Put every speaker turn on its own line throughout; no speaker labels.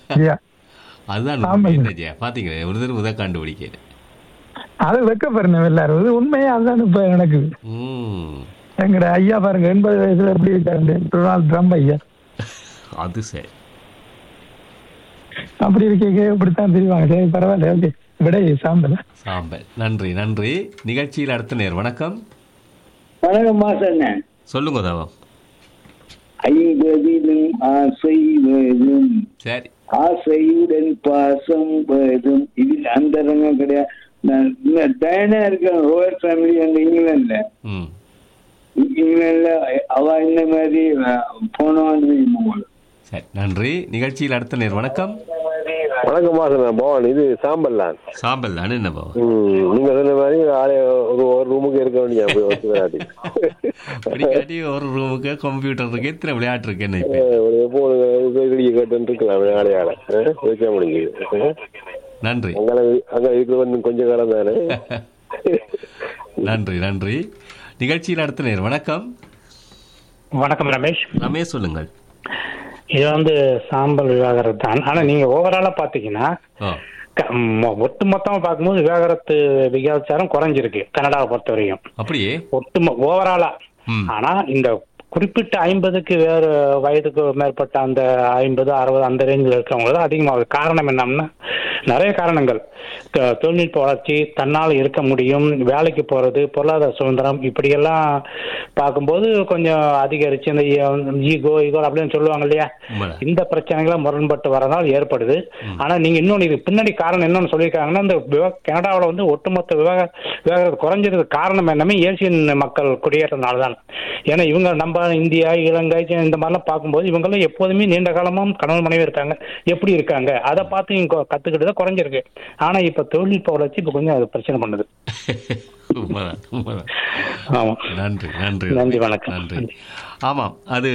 ஐயா
அதுதான்
ஆமாங்க.
உண்மை என்ன ஜெயா பாத்தீங்களா ஒரு தடவை முதல் கண்டுபிடிக்கிறேன்
அது வெக்கப்படுறேன் எல்லாரும் இது உண்மையா அதுதான் இப்ப நடக்குது
ம்
எங்கட ஐயா பாருங்க எண்பது வயசுல எப்படி இருக்காரு டொனால்ட் ட்ரம்ப் ஐயா
அது சரி
அப்படி இருக்கே இப்படித்தான் தெரிவாங்க சரி பரவாயில்ல ஓகே விடை சாம்பல்
சாம்பல் நன்றி நன்றி நிகழ்ச்சியில் அடுத்த நேர் வணக்கம்
வணக்கம் மாசண்ண
சொல்லுங்க தவம்
ஐம்பதிலும் ஆசை வரும்
சரி
ஆசையுடன் பாசம் வரும் இதில் அந்த ரங்கம் கிடையாது நான் இந்த டயனா இருக்கேன் ரோயல் ஃபேமிலி அந்த இங்கிலாந்துல
ம்
இங்கிலாந்துல அவ இந்த மாதிரி போன ஆண்டு போகணும்
சரி நன்றி நிகழ்ச்சியில் அடுத்த நேர் வணக்கம்
வணக்கம் மாசம் பவன் இது சாம்பல் தான்
சாம்பல் தானே என்ன பாவம்
ம், நீங்க சொன்ன மாதிரி ஆளே ஒரு ஒரு ரூமுக்கு இருக்க வேண்டிய போய் ஒத்து வராது
படிக்காட்டி ஒரு ரூமுக்கு கம்ப்யூட்டர் இருக்கு எத்தனை விளையாட்டு இருக்கு என்ன இப்ப
எப்போ வெளியே கேட்டு இருக்கலாம் ஆளையால வைக்க முடியுது
நன்றி
அங்கே அங்க இருக்கிற வந்து கொஞ்ச காலம் தானே
நன்றி நன்றி நிகழ்ச்சியில் அடுத்த நேர் வணக்கம்
வணக்கம் ரமேஷ்
ரமேஷ் சொல்லுங்கள்
இது வந்து சாம்பல் விவாகரத்து தான் ஆனா நீங்க ஓவராலா பாத்தீங்கன்னா
ஓ
க- மொ- ஒட்டு மொத்தமா பார்க்கும்போது விவாகரத்து விகிதாச்சாரம் குறைஞ்சிருக்கு கனடாவை பொறுத்த வரைக்கும்
அப்படியே
ஒட்டு ஓவராலா
ம்.
ஆனா இந்த குறிப்பிட்ட ஐம்பதுக்கு வேறு வயதுக்கு மேற்பட்ட அந்த ஐம்பது அறுபது அந்த ரேஞ்சில் இருக்கவங்க தான் அதிகமாகுது காரணம் என்னன்னா நிறைய காரணங்கள் த- தொழில்நுட்ப வளர்ச்சி தன்னால் இருக்க முடியும் வேலைக்கு போறது பொருளாதார சுதந்திரம் இப்படியெல்லாம் பார்க்கும்போது கொஞ்சம் அதிகரிச்சு இந்த ஈகோ ஈகோ அப்படின்னு சொல்லுவாங்க இல்லையா
உண்மைதான்.
இந்த பிரச்சனைகளை முரண்பட்டு வரனால் ஏற்படுது ஆனா நீங்க இன்னொன்னு இது பின்னாடி காரணம் என்னன்னு சொல்லியிருக்காங்கன்னா இந்த விவா- கனடாவுல வந்து ஒட்டுமொத்த விவாக விவாகரத்து குறைஞ்சதுக்கு காரணம் என்னமே ஏசியன் மக்கள் குடியேறதுனால தான் ஏன்னா இவங்க நம்ம இந்தியா இலங்கை சீனா இந்த மாதிரிலாம் பார்க்கும்போது இவங்களும் எப்போதுமே நீண்ட காலமும் கணவன் மனைவி இருக்காங்க எப்படி இருக்காங்க அதை பார்த்து இங்க கத்துக்கிட்டு தான் குறைஞ்சிருக்கு ஆனா இப்ப தொழில்நுட்ப வளர்ச்சி இப்ப கொஞ்சம் அது பிரச்சனை பண்ணுது
உண்மைதான் உண்மைதான்
ஆமா
நன்றி நன்றி
நன்றி, வணக்கம்.
நன்றி ஆமாம் அது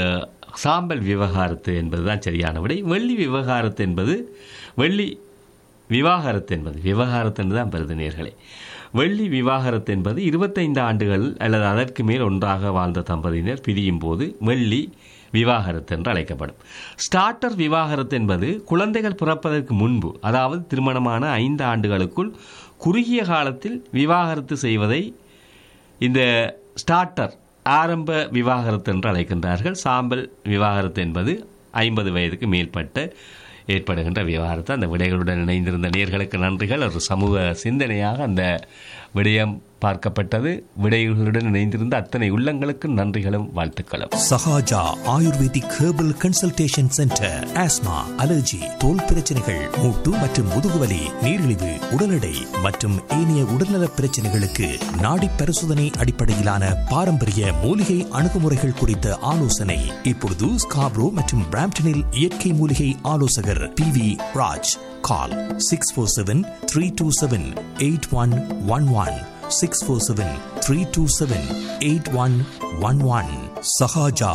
சாம்பல் விவகாரத்து என்பதுதான் சரியான விடை வெள்ளி விவகாரத்து என்பது வெள்ளி விவாகரத்து என்பது விவகாரத்து என்று தான் பெறுது நேர்களே வெள்ளி விவாகரத்து என்பது இருபத்தைந்து ஆண்டுகள் அல்லது அதற்கு மேல் ஒன்றாக வாழ்ந்த தம்பதியினர் பிரியும் போது வெள்ளி விவாகரத்து என்று அழைக்கப்படும் ஸ்டார்டர் விவாகரத்து என்பது குழந்தைகள் பிறப்பதற்கு முன்பு அதாவது திருமணமான ஐந்து ஆண்டுகளுக்குள் குறுகிய காலத்தில் விவாகரத்து செய்வதை இந்த ஸ்டார்டர் ஆரம்ப விவாகரத்து என்று அழைக்கின்றார்கள் சாம்பல் விவாகரத்து என்பது ஐம்பது வயதுக்கு மேற்பட்ட ஏற்படுகின்ற விவாகரத்து அந்த விடைகளுடன் இணைந்திருந்த நேர்களுக்கு நன்றிகள் ஒரு சமூக சிந்தனையாக அந்த விடயம் பார்க்கப்பட்டது விடைகளுடன் இணைந்திருந்த அத்தனை உள்ளங்களுக்கு நன்றிகளும் வாழ்த்துக்களும்
Sahaja ayurvedic herbal consultation centre asthma allergy தோல் பிரச்சனைகள் மூட்டு மற்றும் முதுகுவலி நீரிழிவு உடல் எடை மற்றும் ஏனைய உடல்நலப் பிரச்சனைகளுக்கு நாடி பரிசோதனை அடிப்படையிலான பாரம்பரிய மூலிகை அணுகுமுறைகள் குறித்த ஆலோசனை இப்பொழுது ஸ்காப்ரோ மற்றும் பிராம்டனில் இயற்கை மூலிகை ஆலோசகர் P V Raj call six four seven three two seven eight one one one six four seven three two seven eight one one one Sahaja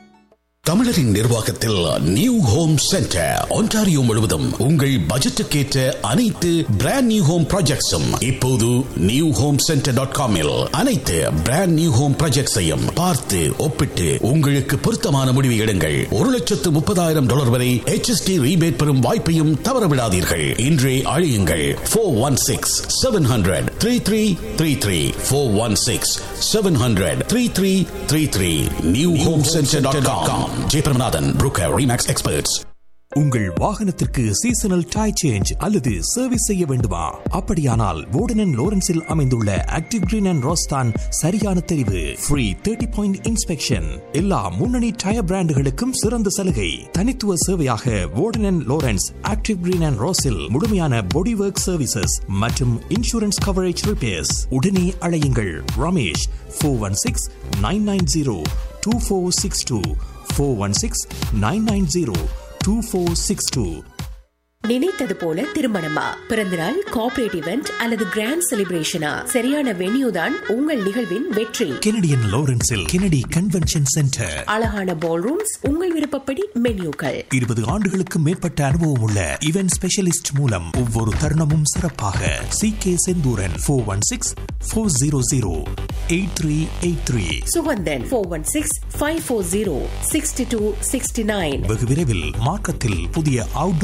தமிழரின் நிர்வாகத்தில் நியூ ஹோம் சென்டர் ஒன்டாரியோ முழுவதும் உங்கள் பட்ஜெட்டுக்கேற்ற அனைத்து பிராண்ட் நியூ ஹோம் ப்ராஜெக்ட்ஸும் இப்போது நியூ ஹோம் சென்டர் டாட் காமில் அனைத்து brand new home ப்ராஜெக்ட்ஸையும் பார்த்து ஒப்பிட்டு உங்களுக்கு பொருத்தமான முடிவு எடுங்கள் ஒரு லட்சத்து முப்பதாயிரம் டாலர் வரை HST ரீபேட் பெறும் வாய்ப்பையும் தவறவிடாதீர்கள் இன்றே அழியுங்கள் four one six seven hundred three three three three four one six seven hundred three three three three new home centre dot com Jeyabramanathan broker Remax experts
உங்கள் வாகனத்திற்கு சீசனல் டை சேஞ்ச் அல்லது service செய்ய வேண்டுமா அப்படியானால் வோர்டன் லோரன்ஸில் அமைந்துள்ள ஆக்டிவ் கிரீன் அண்ட் ரோஸ்தான் சரியான தெரிவு free thirty point inspection எல்லா முன்னணி டயர் பிராண்டுகளுக்கும் சிறந்த சலுகை தனித்துவ சேவையாக Warden Lawrence active green and ரோஸில் முழுமையான பாடி ஒர்க் சர்வீசஸ் மற்றும் இன்சூரன்ஸ் கவரேஜ் ரிப்பேர்ஸ் உடனே அழையுங்கள் Ramesh four one six nine nine zero two four six two four one six nine nine zero two four six two
நினைத்தது போல திருமணமா பிறந்தநாள் corporate event அல்லது கிராண்ட் செலிப்ரேஷனா சரியான வென்யூ தான் உங்கள் நிகழ்வின் வெற்றி
கெனடியன் லாரன்ஸில் கெனடி கன்வென்ஷன் சென்டர்
அழகான பால் ரூம்ஸ் உங்கள் விருப்பப்படி மென்யூக்கள்
இருபது ஆண்டுகளுக்கு மேற்பட்ட அனுபவம் உள்ள இவென்ட் ஸ்பெஷலிஸ்ட் மூலம் ஒவ்வொரு தருணமும் சிறப்பாக C K Senthuran four one six four zero zero eight three eight three
Suganthan four one six five four zero sixty two sixty nine
வெகு விரைவில் மார்க்கத்தில் புதிய அவுட்